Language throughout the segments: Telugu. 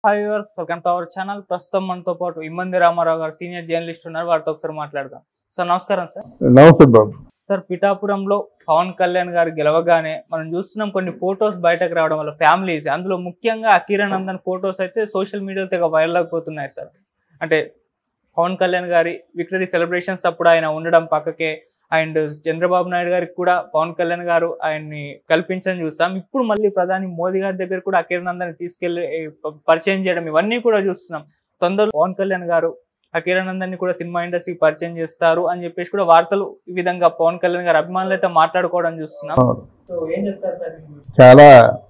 Hi your welcome to our channel ప్రస్తుతం మనతో పాటు ఇమ్మంది రామారావు గారు సీనియర్ జర్నలిస్ట్ ఉన్నారు వారితో ఒకసారి మాట్లాడదాం సార్ నమస్కారం సార్ నమస్తే బాబు సార్ పిఠాపురంలో పవన్ కళ్యాణ్ గారు గెలవగానే మనం చూస్తున్నాం కొన్ని ఫొటోస్ బయటకు రావడం వల్ల ఫ్యామిలీస్ అందులో ముఖ్యంగా అకిరానందన్ ఫొటోస్ అయితే సోషల్ మీడియాలో తెగ వైరల్ అయిపోతున్నాయి సార్ అంటే పవన్ కళ్యాణ్ గారి విక్టరీ సెలబ్రేషన్స్ అప్పుడు ఆయన ఉండడం పక్కకే అండ్ చంద్రబాబు నాయుడు గారికి కూడా పవన్ కళ్యాణ్ గారు ఆయన్ని కల్పించని చూస్తాం ఇప్పుడు మళ్ళీ ప్రధాని మోదీ గారి దగ్గర కూడా అకిరానందన్ తీసుకెళ్లి ఏ, ప- పరిచయం చేయడం ఇవన్నీ కూడా చూస్తున్నాం తొందరలో పవన్ కళ్యాణ్ గారు అకిరానందన్ ని కూడా సినిమా ఇండస్ట్రీకి పరిచయం చేస్తారు అని చెప్పేసి కూడా వార్తలు ఈ విధంగా పవన్ కళ్యాణ్ గారు అభిమానులు అయితే మాట్లాడుకోవడం చూస్తున్నాం అవును. సో ఏం చెప్తారు సార్ దీని గురించి? చాలా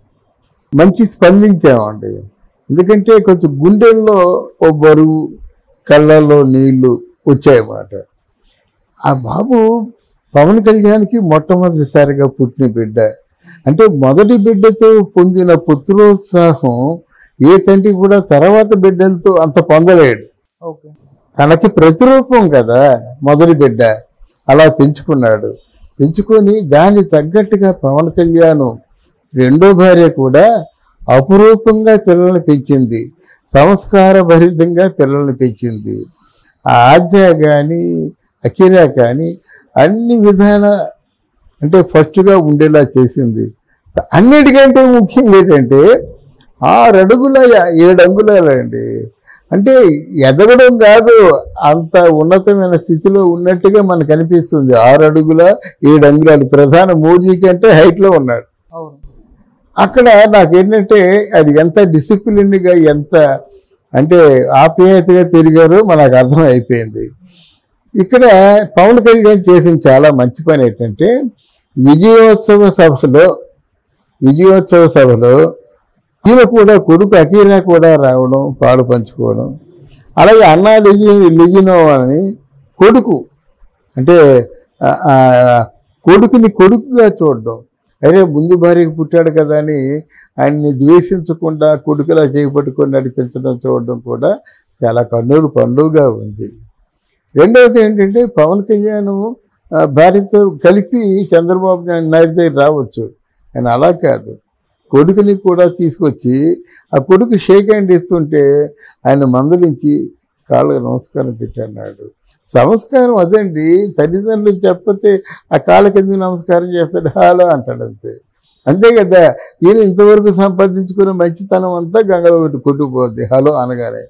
మంచి స్పందించామండి ఎందుకంటే కొంచెం గుండెల్లో ఓ బరువు కళ్ళల్లో నీళ్లు వచ్చాయన్నమాట ఆ బాబు పవన్ కళ్యాణ్కి మొట్టమొదటిసారిగా పుట్టిన బిడ్డ అంటే మొదటి బిడ్డతో పొందిన పుత్రోత్సాహం ఏ తండ్రి కూడా తర్వాత బిడ్డలతో అంత పొందలేడు ఓకే తనకి ప్రతిరూపం కదా మొదటి బిడ్డ అలా పెంచుకున్నాడు పెంచుకొని దానికి తగ్గట్టుగా పవన్ కళ్యాణ్ రెండో భార్య కూడా అపురూపంగా పిల్లల్ని పెంచింది సంస్కార భరితంగా పిల్లల్ని పెంచింది ఆ ఆద్య కానీ అఖిరా కానీ అన్ని విధాల అంటే ఫస్ట్గా ఉండేలా చేసింది అన్నిటికంటే ముఖ్యం ఏంటంటే ఆరు అడుగుల ఏడు అంగుళాలండి అంటే ఎదగడం కాదు అంత ఉన్నతమైన స్థితిలో ఉన్నట్టుగా మనకు అనిపిస్తుంది ఆరు అడుగుల ఏడు అంగుళాలు ప్రధాన మోదీ కంటే హైట్లో ఉన్నాడు అవును అక్కడ నాకేంటంటే అది ఎంత డిసిప్లిన్గా ఎంత అంటే ఆప్యాయతగా పెరిగారో మనకు అర్థం అయిపోయింది ఇక్కడ పవన్ కళ్యాణ్ చేసిన చాలా మంచి పని ఏంటంటే విజయోత్సవ సభలో విజయోత్సవ సభలో ఈయన కూడా కొడుకు అకీరా కూడా రావడం పాలు పంచుకోవడం అలాగే అన్నా లిజి లిజినో అని కొడుకు అంటే ఆ, ఆ, కొడుకుని కొడుకుగా చూడడం అరే ముందు భార్యకు పుట్టాడు కదా అని ఆయన్ని ద్వేషించకుండా కొడుకులా చేపట్టుకొని నడిపించడం చూడడం కూడా చాలా కన్నులు పండుగగా ఉంది రెండవది ఏంటంటే పవన్ కళ్యాణ్ ఆ, భార్యతో కలిపి చంద్రబాబు నాయుడు దగ్గర రావచ్చు ఆయన అలా కాదు కొడుకుని కూడా తీసుకొచ్చి ఆ కొడుకు షేక్ హ్యాండ్ ఇస్తుంటే ఆయన మందలించి కాళ్ళకు నమస్కారం పెట్టన్నాడు సంస్కారం అదండి తల్లిదండ్రులకు చెప్పతే ఆ కాళ్ళ కింద నమస్కారం చేస్తాడు హాలో అంటాడు అంతే అంతే కదా ఈయన ఇంతవరకు సంపాదించుకున్న మంచితనం అంతా గంగలో పెట్టి కొట్టుకుపోద్ది హలో అనగానే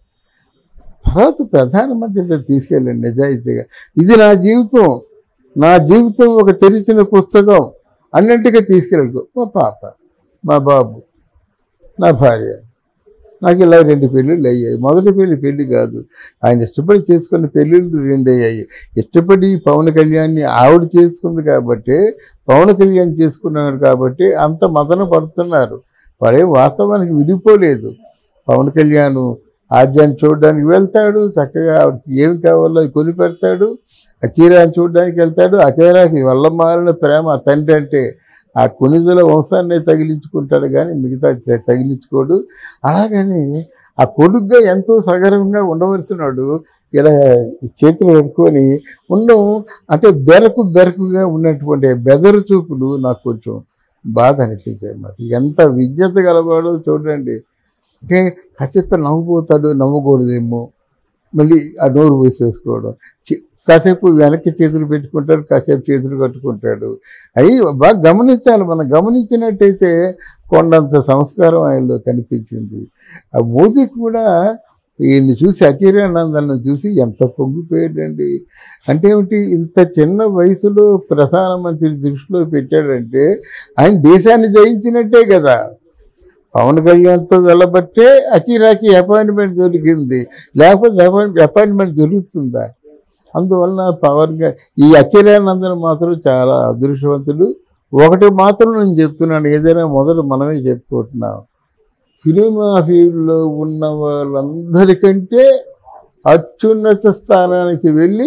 తర్వాత ప్రధానమంత్రి దగ్గరికి తీసుకెళ్ళండి నిజాయితీగా ఇది నా జీవితం నా జీవితం ఒక తెరిచిన పుస్తకం అన్నింటిగా తీసుకెళ్ళకు మా పాప మా బాబు నా భార్య నాకు ఇలా రెండు పెళ్ళిళ్ళు అయ్యాయి మొదటి పెళ్లి పెళ్లి కాదు ఆయన ఇష్టపడి చేసుకున్న పెళ్ళిళ్ళు రెండు అయ్యాయి ఇష్టపడి పవన్ కళ్యాణ్ని ఆవిడ చేసుకుంది కాబట్టి పవన్ కళ్యాణ్ చేసుకున్నాడు కాబట్టి అంత మదన పడుతున్నారు వాడేం వాస్తవానికి విడిపోలేదు పవన్ కళ్యాణ్ ఆద్యాన్ని చూడడానికి వెళ్తాడు చక్కగా ఆవిడకి ఏం కావాలో అవి కొని పెడతాడు అకీరాని చూడడానికి వెళ్తాడు అకీరాకి వల్లమాలిన ప్రేమ ఆ తండ్రి అంటే ఆ కొనిదల వంశాన్ని తగిలించుకుంటాడు కానీ మిగతా త- తగిలించుకోడు అలాగని ఆ కొడుగ్గా ఎంతో సగర్వంగా ఉండవలసినాడు ఇలా చేతులు పెట్టుకొని ఉండడం అంటే బెరకు బెరకుగా ఉన్నటువంటి బెదరు చూపులు నాకు కొంచెం బాధ అనిపించాయి అన్నమాట ఎంత విజ్ఞత గలవాడో చూడండి అంటే కాసేపు నవ్వుపోతాడు నవ్వకూడదేమో మళ్ళీ ఆ నోరు పోసేసుకోవడం చి- కాసేపు వెనక్కి చేతులు పెట్టుకుంటాడు కాసేపు చేతులు కట్టుకుంటాడు అవి బాగా గమనించాలి మనం గమనించినట్టయితే కొండంత సంస్కారం ఆయనలో కనిపించింది ఆ మోదీ కూడా ఈయన్ని చూసి అఖిరానందన్ని చూసి ఎంత పొంగిపోయాడండి అంటే ఏమిటి ఇంత చిన్న వయసులో ప్రధానమంత్రి దృష్టిలో పెట్టాడంటే ఆయన దేశాన్ని జయించినట్టే కదా పవన్ కళ్యాణ్తో వెళ్ళబట్టే అకీరాకి అపాయింట్మెంట్ దొరికింది లేకపోతే అపాయింట్ అపాయింట్మెంట్ దొరుకుతుందా అందువలన పవర్గా ఈ అఖిరానందన్ మాత్రం చాలా అదృష్టవంతుడు ఒకటి మాత్రం నేను చెప్తున్నాను ఏదైనా మొదలు మనమే చెప్పుకుంటున్నాం సినిమా ఫీల్డ్లో ఉన్న వాళ్ళందరికంటే అత్యున్నత స్థానానికి వెళ్ళి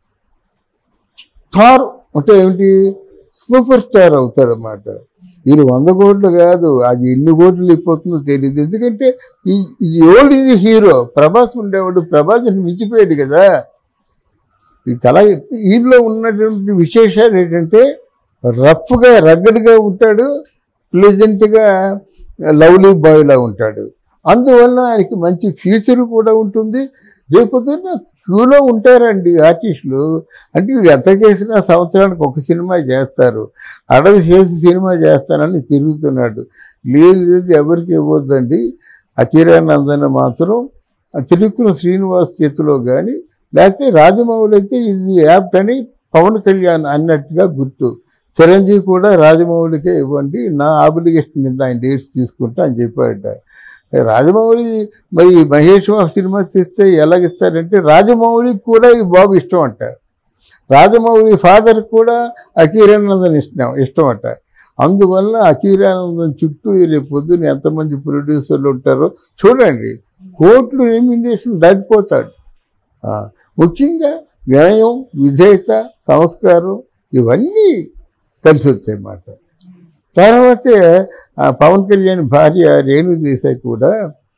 స్టార్ అంటే ఏమిటి సూపర్ స్టార్ అవుతాడనమాట ఈయన వంద కోట్లు కాదు అది ఎన్ని కోట్లు అయిపోతుందో తెలియదు ఎందుకంటే ఈ ఈ ఓల్డ్ ఇది హీరో ప్రభాస్ ఉండేవాడు ప్రభాస్ మించిపోయాడు కదా ఈ కళ ఈయనలో ఉన్నటువంటి విశేషాలు ఏంటంటే రఫ్గా రగ్గడ్గా ఉంటాడు ప్లెజెంట్గా లవ్లీ బాయ్లా ఉంటాడు అందువల్ల ఆయనకి మంచి ఫ్యూచర్ కూడా ఉంటుంది రేపొద్దున క్యూలో ఉంటారండి ఆర్టిస్టులు అంటే వీడు ఎంత చేసినా సంవత్సరానికి ఒక సినిమా చేస్తారు అడవి చేసి సినిమా చేస్తానని తిరుగుతున్నాడు లేదు లేదు ఎవరికి ఇవ్వద్దండి అకిరానందన మాత్రం ఆ తిరుక్కున శ్రీనివాస్ చేతిలో కానీ లేకపోతే రాజమౌళి అయితే ఇది యాప్ట్ అని పవన్ కళ్యాణ్ అన్నట్టుగా గుర్తు చిరంజీవి కూడా రాజమౌళికే ఇవ్వండి నా ఆబ్లిగేషన్ కింద ఆయన డేట్స్ తీసుకుంటా అని చెప్పాడట రాజమౌళి మరి మహేష్ బాబు సినిమా తీస్తే ఎలాగిస్తారంటే రాజమౌళికి కూడా ఈ బాబు ఇష్టం అంట రాజమౌళి ఫాదర్ కూడా అకీరానందన్ ఇష్టం ఇష్టం అంట అందువల్ల అకీరానందన్ చుట్టూ రేపు పొద్దున్న ఎంతమంది ప్రొడ్యూసర్లు ఉంటారో చూడండి కోట్లు ఎమ్యూనేషన్ దాటిపోతాడు ఆ, ముఖ్యంగా వినయం విధేయత సంస్కారం ఇవన్నీ కలిసి వచ్చాయి అన్నమాట తర్వాతే ఆ పవన్ కళ్యాణ్ భార్య రేణు దేశాయ్ కూడా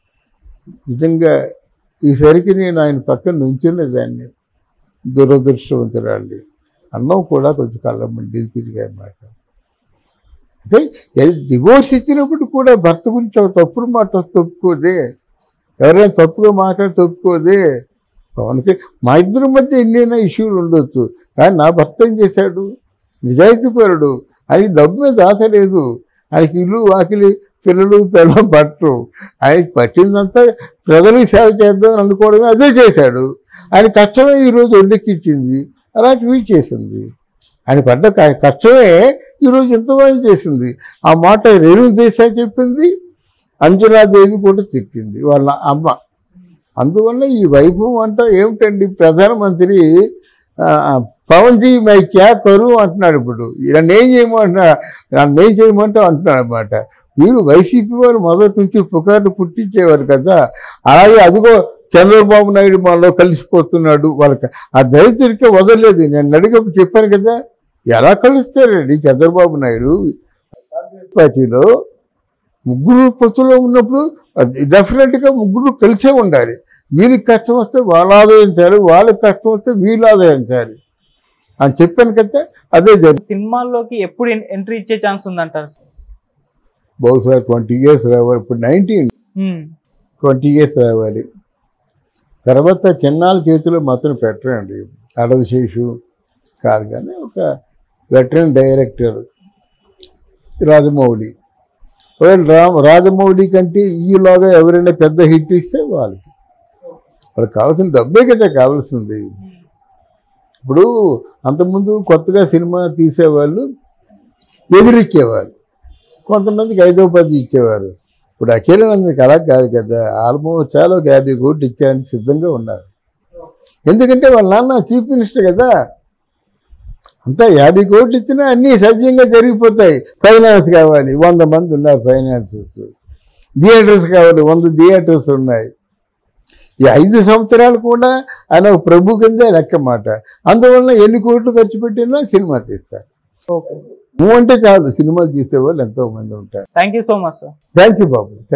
నిజంగా ఈసరికి నేను ఆయన పక్కన నుంచున్నదాన్ని దురదృష్టవంతురాలి అన్నం కూడా కొంచెం కళ్ళ మండిలు తిరిగాయి అన్నమాట అయితే డివోర్స్ ఇచ్చినప్పుడు కూడా భర్త గురించి ఒక తప్పుడు మాట వస్తే ఒప్పుకోదే ఎవరైనా తప్పుగా మాట్లాడి ఒప్పుకోదే పవన్కి మా ఇద్దరి మధ్య ఎన్నైనా ఇష్యూలు ఉండొచ్చు కానీ నా భర్త ఏం చేశాడు నిజాయితీపరుడు ఆయనకి డబ్బు మీద ఆశ లేదు ఆయనకి ఇల్లు వాకిలి పిల్లలు పిల్లలు పట్టరు ఆయనకి పట్టిందంతా ప్రజలకు సేవ చేద్దాం అనుకోవడమే అదే చేశాడు ఆయన కష్టమే ఈరోజు ఒడ్డెక్కించింది అలాంటివి చేసింది ఆయన పడ్డ క- కష్టమే ఈరోజు ఎంతమంది చేసింది ఆ మాట రేణు దేశాయ్ చెప్పింది అంజనాదేవి కూడా చెప్పింది వాళ్ళ అమ్మ అందువల్ల ఈ వైభవం అంటే ఏమిటండి ప్రధానమంత్రి ఆ, పవన్ జీ మై క్యా కరు అంటున్నాడు ఇప్పుడు నన్ను ఏం చేయమంటున్నా నన్ను ఏం చేయమంటే అంటున్నాడు అనమాట వీరు వైసీపీ వారు మొదటి నుంచి పుకార్లు పుట్టించేవారు కదా అలాగే అదిగో చంద్రబాబు నాయుడు మనలో కలిసిపోతున్నాడు వాళ్ళకి ఆ దరిద్రికే వదలలేదు నేను అడిగప్పుడు చెప్పాను కదా ఎలా కలుస్తారండి చంద్రబాబు నాయుడు కాంగ్రెస్ పార్టీలో ముగ్గురు పొత్తులో ఉన్నప్పుడు డెఫినెట్గా ముగ్గురు కలిసే ఉండాలి వీళ్ళకి కష్టం వస్తే వాళ్ళు ఆదాయించాలి వాళ్ళకి కష్టం వస్తే వీళ్ళు ఆదాయించాలి అని చెప్పాను కదా అదే జరిగింది సినిమాల్లోకి ఎప్పుడు ఎంట్రీ ఇచ్చే ఛాన్స్ ఉందంటారు సార్ బహుశా ట్వంటీ ఇయర్స్ రావాలి ఇప్పుడు నైన్టీన్ ఉమ్, ట్వంటీ ఇయర్స్ రావాలి తర్వాత చిన్నాళ్ళ చేతిలో మాత్రం పెట్టరండి అడవి శేషు కాదు కానీ ఒక వెటరన్ డైరెక్టర్ రాజమౌళి ఒకవేళ రామ్ రాజమౌళి కంటే ఈలోగా ఎవరైనా పెద్ద హిట్ ఇస్తే వాళ్ళకి వాళ్ళకి కావాల్సిన డబ్బే కదా కావాల్సింది ఇప్పుడు అంతకుముందు కొత్తగా సినిమా తీసేవాళ్ళు ఎదురిచ్చేవాళ్ళు కొంతమందికి ఐదో పది ఇచ్చేవారు ఇప్పుడు అఖిలానందరికి అలా కాదు కదా ఆల్మోస్ట్ చాలా ఒక యాభై కోట్లు ఇచ్చారని సిద్ధంగా ఉన్నారు ఎందుకంటే వాళ్ళ నాన్న చీఫ్ మినిస్టర్ కదా అంతా యాభై కోట్లు ఇచ్చినా అన్నీ సవ్యంగా జరిగిపోతాయి ఫైనాన్స్ కావాలి వంద మంది ఉన్నారు ఫైనాన్సర్స్ థియేటర్స్ కావాలి వంద థియేటర్స్ ఉన్నాయి ఈ ఐదు సంవత్సరాలు కూడా ఆయన ఒక ప్రభు కింద లెక్క మాట అందువల్ల ఎన్ని కోట్లు ఖర్చు పెట్టినా సినిమా తీస్తారు ఓకే నువ్వు అంటే చాలు సినిమాలు తీసేవాళ్ళు ఎంతో మంది ఉంటారు thank you so much sir thank you Babu